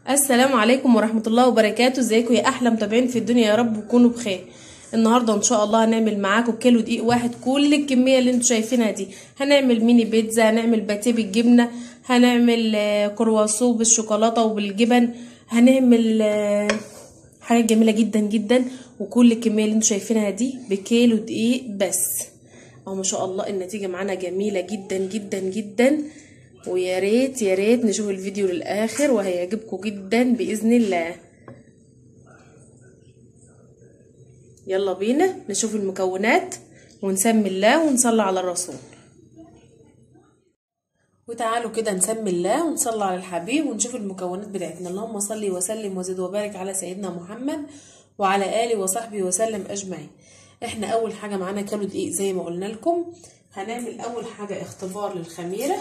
السلام عليكم ورحمة الله وبركاته ازيكم يا احلى متابعين في الدنيا يا رب تكونوا بخير النهارده ان شاء الله هنعمل معاكم كيلو دقيق واحد كل الكميه اللي انتوا شايفينها دي هنعمل ميني بيتزا هنعمل باتيه بالجبنه هنعمل آه، كرواسون بالشوكولاته وبالجبن هنعمل آه، حاجات جميله جدا جدا وكل الكميه اللي انتوا شايفينها دي بكيلو دقيق بس اهو ما شاء الله النتيجه معانا جميله جدا جدا جدا ويا ريت يا ريت نشوف الفيديو للاخر وهيعجبكم جدا باذن الله يلا بينا نشوف المكونات ونسمي الله ونصلي على الرسول وتعالوا كده نسمي الله ونصلي على الحبيب ونشوف المكونات بتاعتنا اللهم صل وسلم وزد وبارك على سيدنا محمد وعلى اله وصحبه وسلم اجمعين احنا اول حاجه معانا كيلو دقيق زي ما قلنا لكم هنعمل اول حاجه اختبار للخميره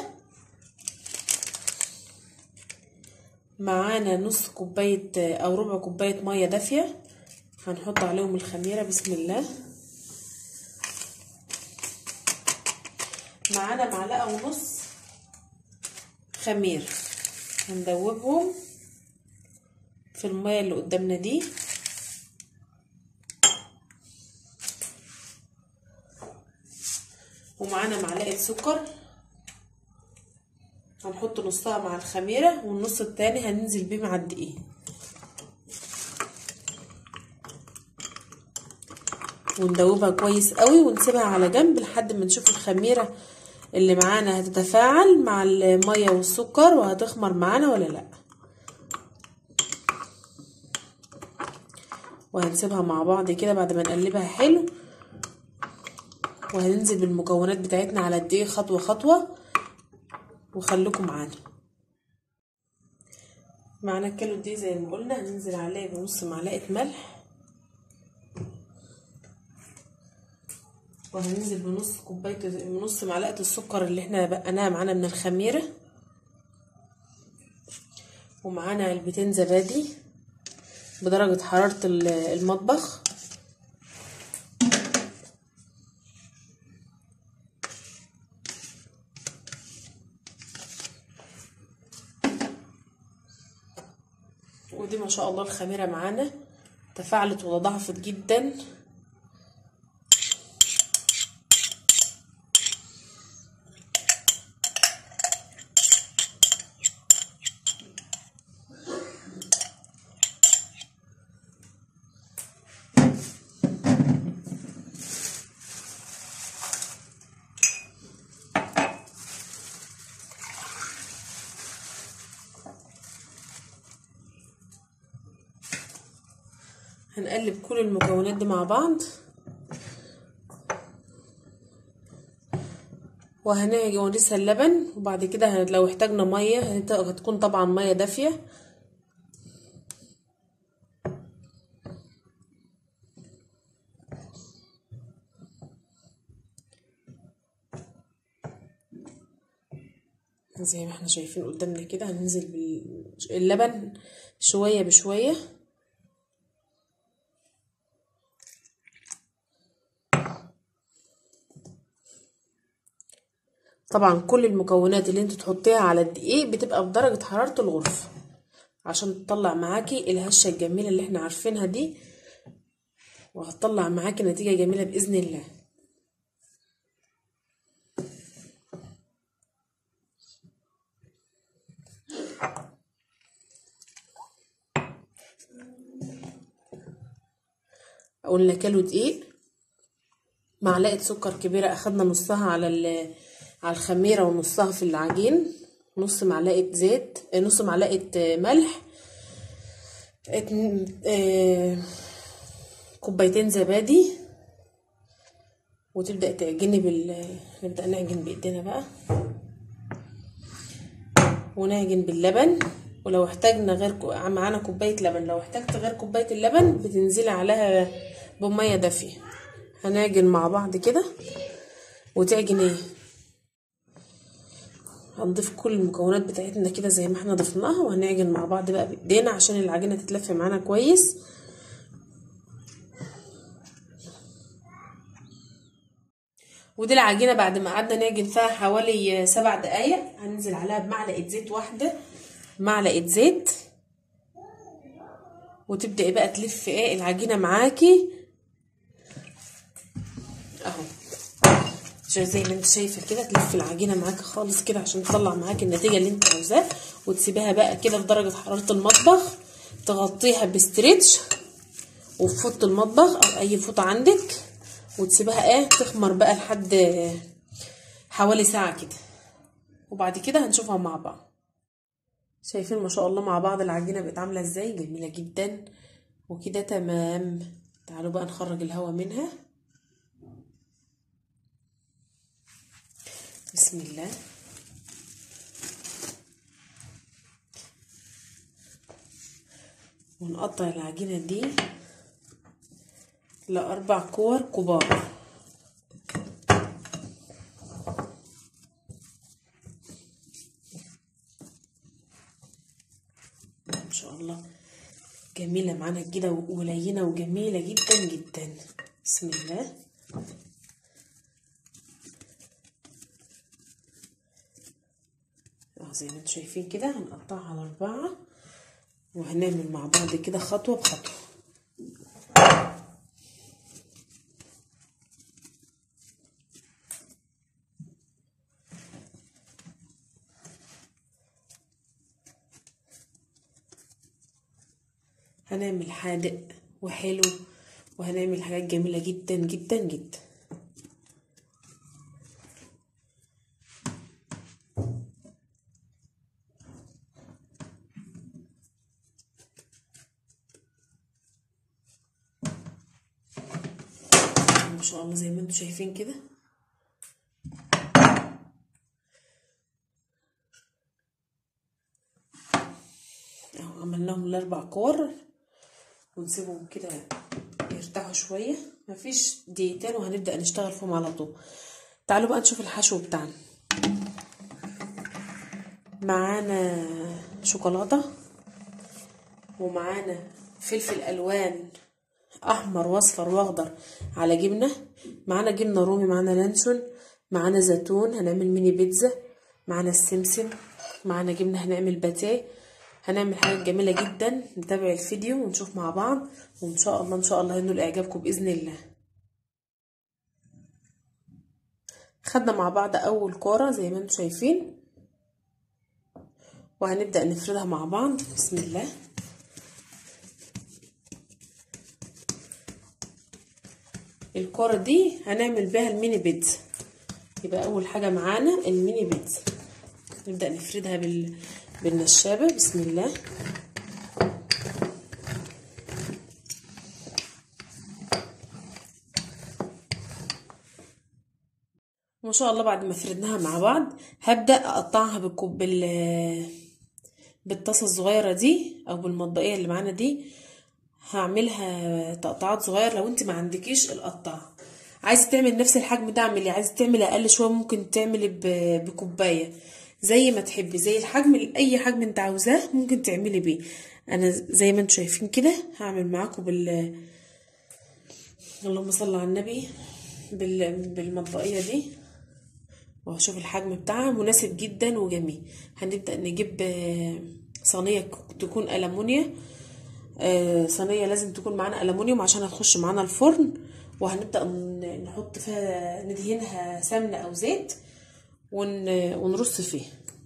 معانا نص كوبايه او ربع كوبايه ميه دافيه هنحط عليهم الخميره بسم الله معانا معلقه ونص خمير هندوبهم في الميه اللي قدامنا دي ومعانا معلقه سكر هنحط نصها مع الخميره والنص التاني هننزل بيه مع الدقيق وندوبها كويس قوي ونسيبها على جنب لحد ما نشوف الخميره اللي معانا هتتفاعل مع الميه والسكر وهتخمر معانا ولا لا وهنسيبها مع بعض كده بعد ما نقلبها حلو وهننزل بالمكونات بتاعتنا على الدقيق خطوه خطوه وخليكم معانا معانا الكيلو دي زي ما قلنا هننزل عليه بنص معلقه ملح وهننزل بنص كوبايه بنص معلقه السكر اللي احنا بقناها معانا من الخميره ومعانا علبتين زبادي بدرجه حراره المطبخ ودي ما شاء الله الخميره معانا تفاعلت وتضاعفت جدا هنقلب كل المكونات دي مع بعض وهنيجي ونرسها اللبن وبعد كده لو احتاجنا ميه هتكون طبعا ميه دافيه زي ما احنا شايفين قدامنا كده هننزل باللبن شويه بشويه طبعا كل المكونات اللي انت تحطيها على الدقيق بتبقى بدرجة حرارة الغرفة عشان تطلع معاكي الهشة الجميلة اللي احنا عارفينها دي وهتطلع معاكي نتيجة جميلة بإذن الله قلنا كيلو دقيق معلقة سكر كبيرة اخدنا نصها على على الخميرة ونصها في العجين نص معلقة زيت نص معلقة ملح كوبايتين زبادي وتبدأ تعجني بال نبدأ نعجن بإيدينا بقى ونعجن باللبن ولو احتاجنا غير معانا كوباية لبن لو احتاجت غير كوباية اللبن بتنزلي عليها بمية دافية هنعجن مع بعض كده وتعجن ايه هنضيف كل المكونات بتاعتنا كده زي ما احنا ضفناها وهنعجن مع بعض بقى بايدينا عشان العجينه تتلف معانا كويس ودي العجينه بعد ما قعدنا نعجن فيها حوالي سبع دقايق هننزل عليها بمعلقه زيت واحده معلقه زيت وتبدأي بقى تلفي ايه العجينة معاكي اهو زي ما انت شايفه كده تلفي العجينه معاكي خالص كده عشان تطلع معاكي النتيجه اللي انت عاوزاها وتسيبيها بقى كده في درجه حراره المطبخ تغطيها بستريتش وفي فوط المطبخ او اي فوطه عندك وتسيبها ايه تخمر بقى لحد حوالي ساعه كده وبعد كده هنشوفها مع بعض شايفين ما شاء الله مع بعض العجينه بقت عامله ازاي جميله جدا وكده تمام تعالوا بقى نخرج الهواء منها بسم الله ونقطع العجينة دي لأربع كور كبار ما شاء الله جميلة معانا كده ولينة وجميلة جدا جدا بسم الله زي ما انتم شايفين كده هنقطعها على أربعة وهنعمل مع بعض كده خطوة بخطوة هنعمل حادق وحلو وهنعمل حاجات جميلة جدا جدا جدا ما شاء الله زي ما انتم شايفين كده اهو عملناهم الاربع كور ونسيبهم كده يرتاحوا شويه مفيش دقيقتين وهنبدا نشتغل فيهم على طول تعالوا بقى نشوف الحشو بتاعنا معانا شوكولاته ومعانا فلفل الوان احمر واصفر واخضر على جبنه معانا جبنه رومي معانا لانشون معانا زيتون هنعمل ميني بيتزا معانا السمسم معانا جبنه هنعمل باتيه هنعمل حاجات جميله جدا نتابع الفيديو ونشوف مع بعض وان شاء الله ان شاء الله ينول اعجابكم باذن الله خدنا مع بعض اول كوره زي ما انتم شايفين وهنبدا نفردها مع بعض بسم الله الكرة دي هنعمل بيها الميني بيتزا يبقى اول حاجة معانا الميني بيتزا نبدأ نفردها بال... بالنشابة بسم الله ما شاء الله بعد ما فردناها مع بعض هبدأ اقطعها بالكوب بال بالطاسة الصغيرة دي او بالمطبقية اللي معانا دي هعملها تقطعات صغير لو انت ما عندكيش القطاعه عايزه تعمل نفس الحجم ده اعملي عايزه تعملي اقل شويه ممكن تعملي بكوبايه زي ما تحبي زي الحجم اي حجم انت عاوزاه ممكن تعملي بيه انا زي ما انتم شايفين كده هعمل معاكم بال اللهم صل على النبي بال... بالمطبقيه دي وهشوف الحجم بتاعها مناسب جدا وجميل هنبدا نجيب صينيه تكون ألمونيا آه صينيه لازم تكون معانا ألمونيوم عشان هتخش معانا الفرن وهنبدا نحط فيها ندهنها سمنه او زيت ون... ونرص فيها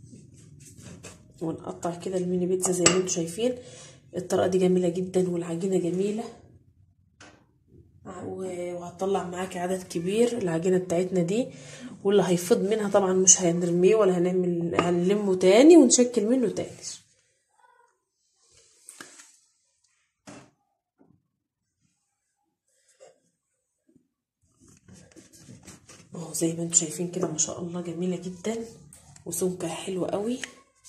ونقطع كده الميني بيتزا زي ما انتم شايفين الطريقه دي جميله جدا والعجينه جميله وهتطلع معاكي عدد كبير العجينه بتاعتنا دي واللي هيفض منها طبعا مش هنرميه ولا هنعمل هنلمه تاني ونشكل منه تاني اهو زي ما انتم شايفين كده ما شاء الله جميله جدا وسمكها حلو قوي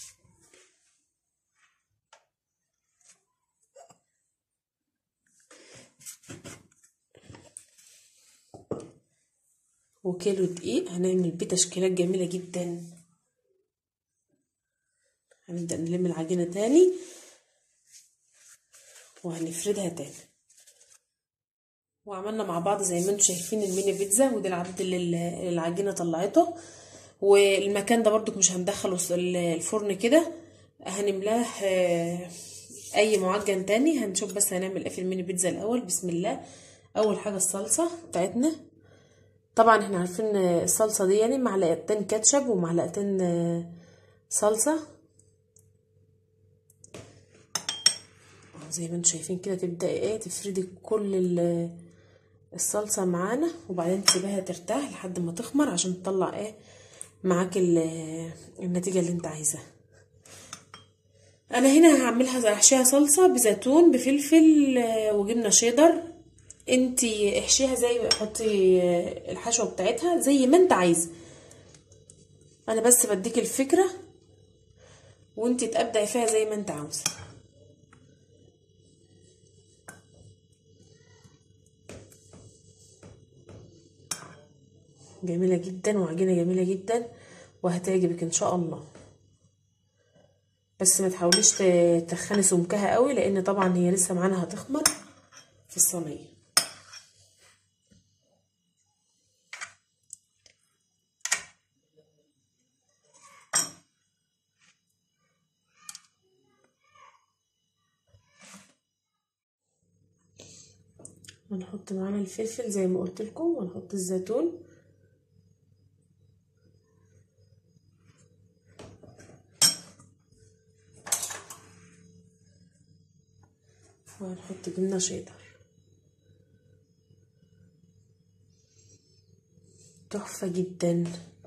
وكيلو دقيق هنعمل بيه تشكيلات جميله جدا هنبدا نلم العجينه تاني وهنفردها تاني وعملنا مع بعض زي ما انتم شايفين الميني بيتزا ودي العدد اللي العجينه طلعته والمكان ده برضك مش هندخله الفرن كده هنملاه اي معجن تاني هنشوف بس هنعمل ايه في الميني بيتزا الاول بسم الله اول حاجه الصلصه بتاعتنا طبعا احنا عارفين الصلصه دي يعني معلقتين كاتشب ومعلقتين صلصه زي ما انتم شايفين كده تبداي ايه تفردي كل الصلصه معانا وبعدين تسيبيها ترتاح لحد ما تخمر عشان تطلع ايه معاك النتيجه اللي انت عايزاها انا هنا هعملها احشيها صلصه بزيتون بفلفل وجبنه شيدر انتي احشيها زي حطي الحشوه بتاعتها زي ما انت عايزه انا بس بديك الفكره وانتي تبدعي فيها زي ما انت عاوزه جميله جدا وعجينه جميله جدا وهتعجبك ان شاء الله بس ما تحاوليش تخني سمكها قوي لان طبعا هي لسه معانا هتخمر في الصينيه هنحط معانا الفلفل زي ما قلت لكم ونحط الزيتون وهنحط جبنه شيدر تحفه جدا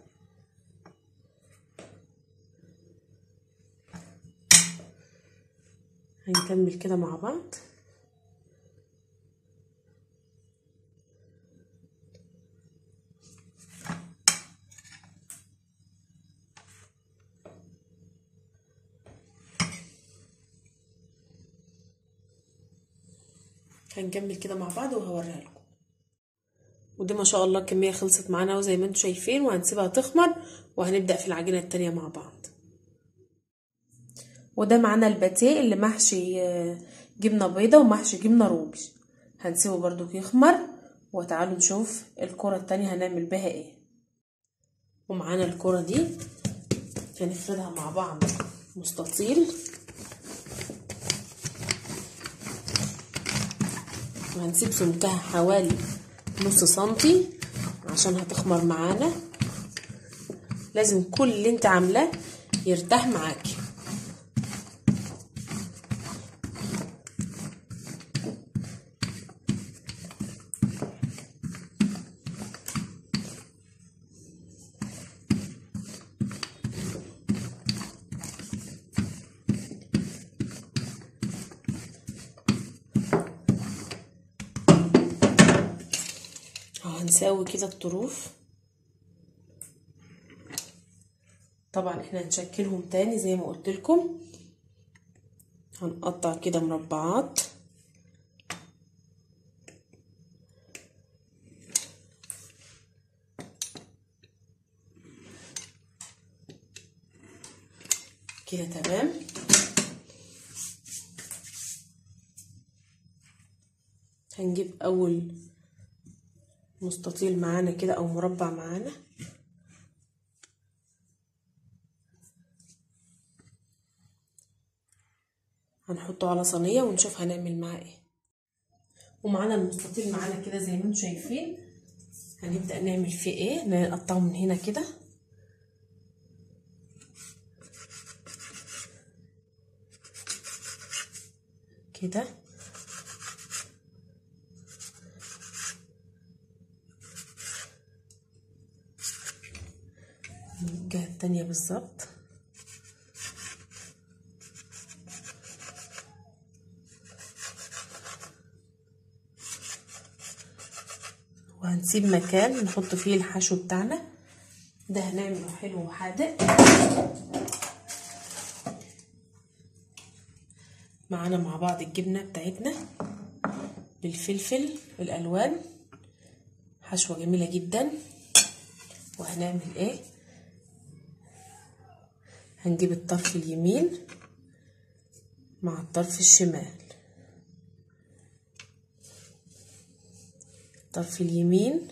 هنكمل كده مع بعض هنكمل كده مع بعض وهوريها لكم ودي ما شاء الله الكميه خلصت معانا وزي ما انتم شايفين وهنسيبها تخمر وهنبدا في العجينه التانية مع بعض وده معانا الباتيه اللي محشي جبنه بيضه ومحشي جبنه رومي هنسيبه برضو يخمر وتعالوا نشوف الكره التانية هنعمل بها ايه ومعانا الكره دي هنفردها مع بعض مستطيل وهنسيب سمكها حوالي نص سنتي عشان هتخمر معانا لازم كل اللي انت عاملاه يرتاح معاكي هنساوي كده الطروف طبعا احنا هنشكلهم تاني زي ما قلت لكم هنقطع كده مربعات كده تمام هنجيب اول مستطيل معانا كده او مربع معانا هنحطه على صينيه ونشوف هنعمل معاه ايه ومعانا المستطيل معانا كده زي ما انتم شايفين هنبدا نعمل فيه ايه نقطعه من هنا كده كده الجهة التانية بالظبط وهنسيب مكان نحط فيه الحشو بتاعنا ده هنعمله حلو وحادق معانا مع بعض الجبنة بتاعتنا بالفلفل الألوان حشوة جميلة جدا وهنعمل ايه هنجيب الطرف اليمين مع الطرف الشمال الطرف اليمين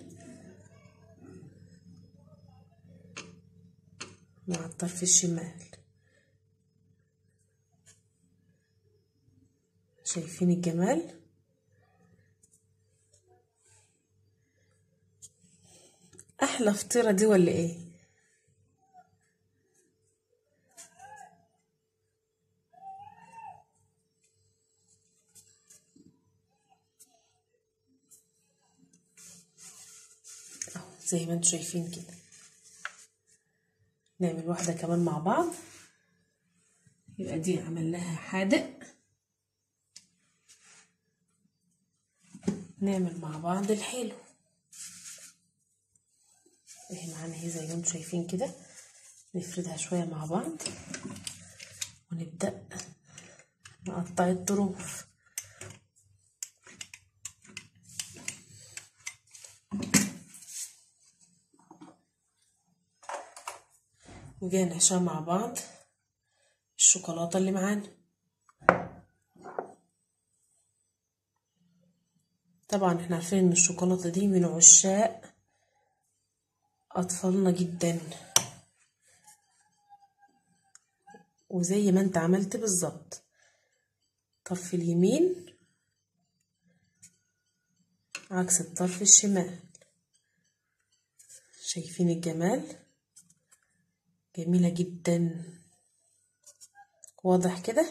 مع الطرف الشمال شايفين الجمال احلى فطيره دي ولا ايه اهو زي ما انتم شايفين كده نعمل واحده كمان مع بعض يبقى دي عملناها حادق نعمل مع بعض الحلو اهي معانا اهي زي ما انتم شايفين كده نفردها شويه مع بعض ونبدا نقطع الطروف وجاي نحشيها مع بعض الشوكولاته اللي معانا طبعا احنا عارفين ان الشوكولاته دي من عشاق اطفالنا جدا وزي ما انت عملت بالظبط طرف اليمين عكس الطرف الشمال شايفين الجمال جميلة جدا واضح كده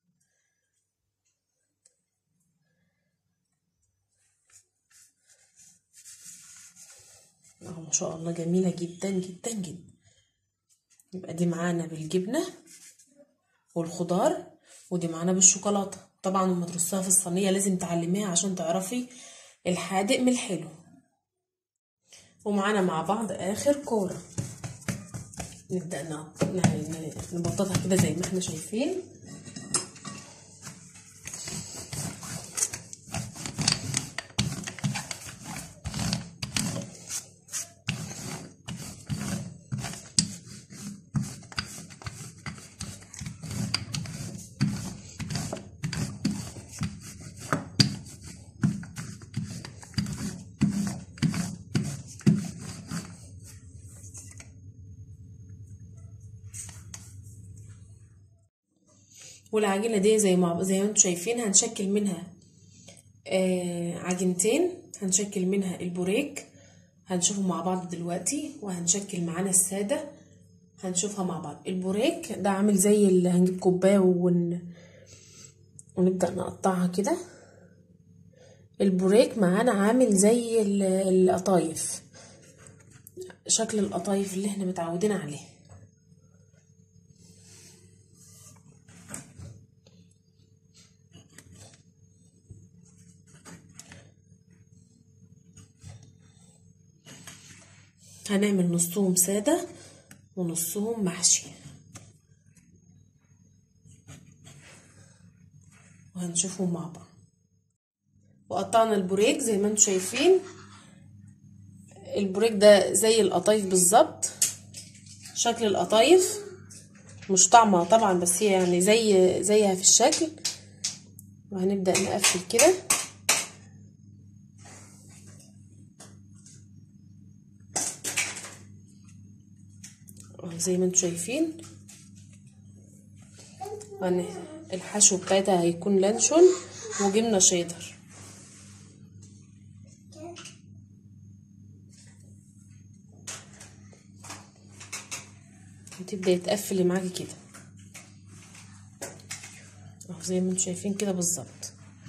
اهو ما شاء الله جميلة جدا جدا جدا يبقى دي معانا بالجبنة والخضار ودي معانا بالشوكولاتة طبعا لما ترصها في الصينية لازم تعلميها عشان تعرفي الحادق من الحلو ومعانا مع بعض اخر كورة نبدأ نبططها كده زي ما احنا شايفين والعجينه دي زي ما زي ما انتم شايفين هنشكل منها آه عجينتين هنشكل منها البوريك هنشوفهم مع بعض دلوقتي وهنشكل معانا الساده هنشوفها مع بعض البوريك ده عامل زي اللي هنجيب كوبايه ون... ونبدا نقطعها كده البوريك معانا عامل زي القطايف شكل القطايف اللي احنا متعودين عليه هنعمل نصهم سادة ونصهم محشي وهنشوفهم مع بعض وقطعنا البوريك زي ما انتم شايفين البوريك ده زي القطايف بالظبط شكل القطايف مش طعمها طبعا بس هي يعني زي زيها في الشكل وهنبدأ نقفل كده زي ما انتم شايفين الحشو بتاعتها هيكون لانشون وجبنه شيدر وتبداي تقفلي معاكي كده اهو زي ما انتم شايفين كده بالظبط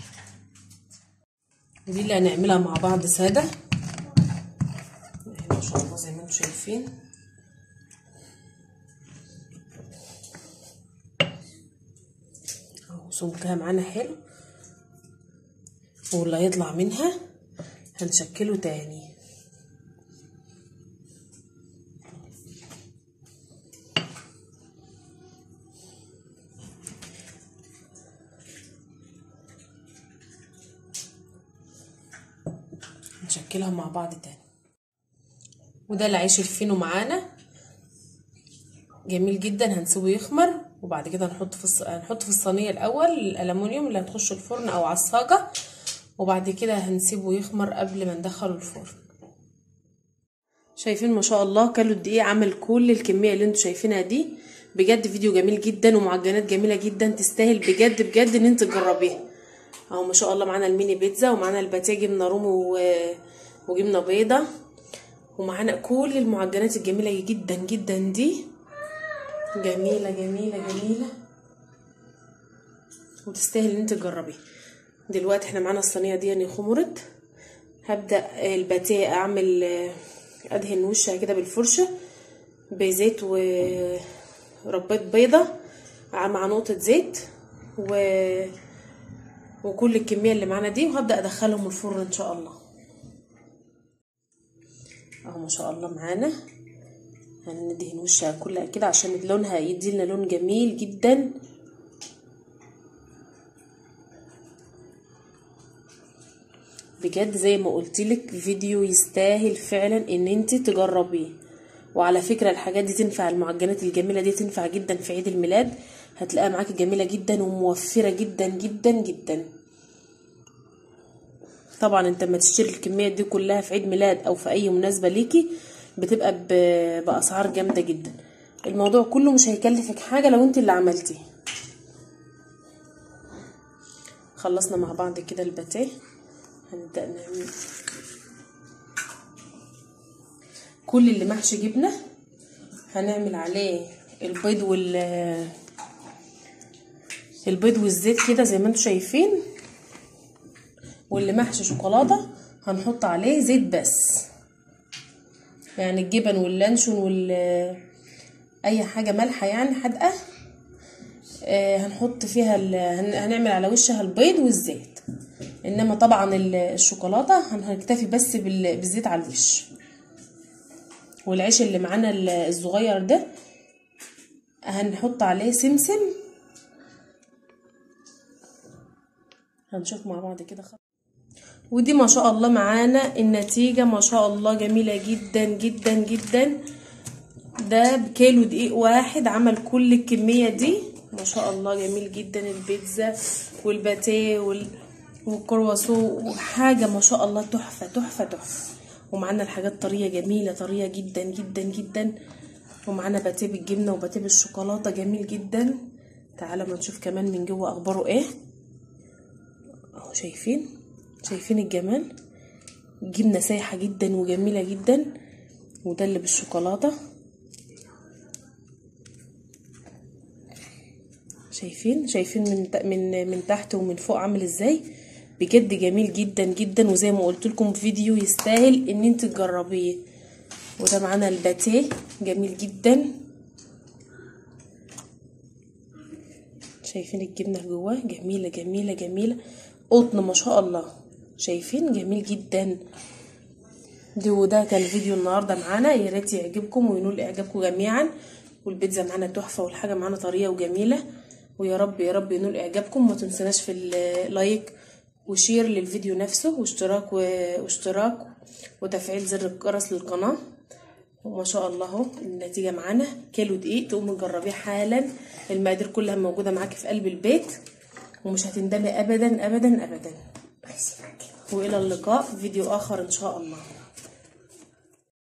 ودي اللي هنعملها مع بعض ساده ما شاء الله زي ما انتم شايفين سمكها معانا حلو واللي هيطلع منها هنشكله تاني نشكلها مع بعض تاني وده العيش الفينو معانا جميل جدا هنسيبه يخمر وبعد كده نحط في الص... هنحط في الصينيه الاول الالومنيوم اللي هتخش الفرن او على الصاجه وبعد كده هنسيبه يخمر قبل ما ندخله الفرن شايفين ما شاء الله كيلو الدقيق عمل كل الكميه اللي انتوا شايفينها دي بجد فيديو جميل جدا ومعجنات جميله جدا تستاهل بجد بجد ان انت تجربيها اهو ما شاء الله معانا الميني بيتزا ومعانا الباتيه جبنه رومي و- وجبنه بيضه ومعانا كل المعجنات الجميله جدا جدا دي جميله جميله جميله وتستاهل ان انت تجربيها دلوقتي احنا معانا الصينيه دي يعني خمرت هبدا الباتيه اعمل آه، ادهن وشها كده بالفرشه بزيت وربيت بيضه مع نقطه زيت و وكل الكميه اللي معانا دي وهبدا ادخلهم الفرن ان شاء الله اهو ما شاء الله معانا هندهن وشها كلها كده عشان لونها يديلنا لون جميل جدا بجد زي ما قلتلك فيديو يستاهل فعلا ان انت تجربيه وعلى فكرة الحاجات دي تنفع المعجنات الجميلة دي تنفع جدا في عيد الميلاد هتلاقيها معاكي جميلة جدا وموفرة جدا جدا جدا طبعا انت لما تشتري الكمية دي كلها في عيد ميلاد او في اي مناسبة ليكي بتبقى ب- باسعار جامدة جدا الموضوع كله مش هيكلفك حاجة لو انت اللي عملتيه خلصنا مع بعض كده الباتيه هنبدأ نعمل كل اللي محشي جبنة هنعمل عليه البيض وال البيض والزيت كده زي ما انتم شايفين واللي محشي شوكولاتة هنحط عليه زيت بس يعني الجبن واللانشون وال اي حاجة مالحة يعني حادقة آه، هنحط فيها ال... هن- هنعمل على وشها البيض والزيت انما طبعا ال- الشوكولاته هن- هنكتفي بس بال- بالزيت على الوش والعيش اللي معانا ال- الصغير ده هنحط عليه سمسم هنشوف مع بعض كده خط. ودي ما شاء الله معانا النتيجة ما شاء الله جميلة جدا جدا جدا ده بكيلو دقيق واحد عمل كل الكمية دي ما شاء الله جميل جدا البيتزا والباتيه وال... والكرواسون وحاجة ما شاء الله تحفة تحفة تحفة ومعانا الحاجات طرية جميلة طرية جدا جدا جدا ومعانا باتيه بالجبنة وباتيه بالشوكولاتة جميل جدا تعالى ما نشوف كمان من جوه اخباره ايه اهو شايفين شايفين الجمال جبنة سايحة جدا وجميلة جدا وده اللي بالشوكولاتة شايفين شايفين من ت- من من تحت ومن فوق عامل ازاي بجد جميل جدا جدا وزي ما قلت لكم فيديو يستاهل ان انت تجربيه وده معانا الباتيه جميل جدا شايفين الجبنه جواه جميله جميله جميله قطن ما شاء الله شايفين جميل جدا دي وده كان فيديو النهارده معانا يا ريت يعجبكم وينول اعجابكم جميعا والبيتزا معانا تحفه والحاجه معانا طريه وجميله ويا رب يا رب ينول اعجابكم ما تنسوناش في اللايك وشير للفيديو نفسه واشتراك و... واشتراك وتفعيل زر الجرس للقناه وما شاء الله اهو النتيجه معانا كيلو دقيق تقومي تجربيه حالا المقادير كلها موجوده معاكي في قلب البيت ومش هتندمي ابدا ابدا ابدا والى اللقاء في فيديو اخر ان شاء الله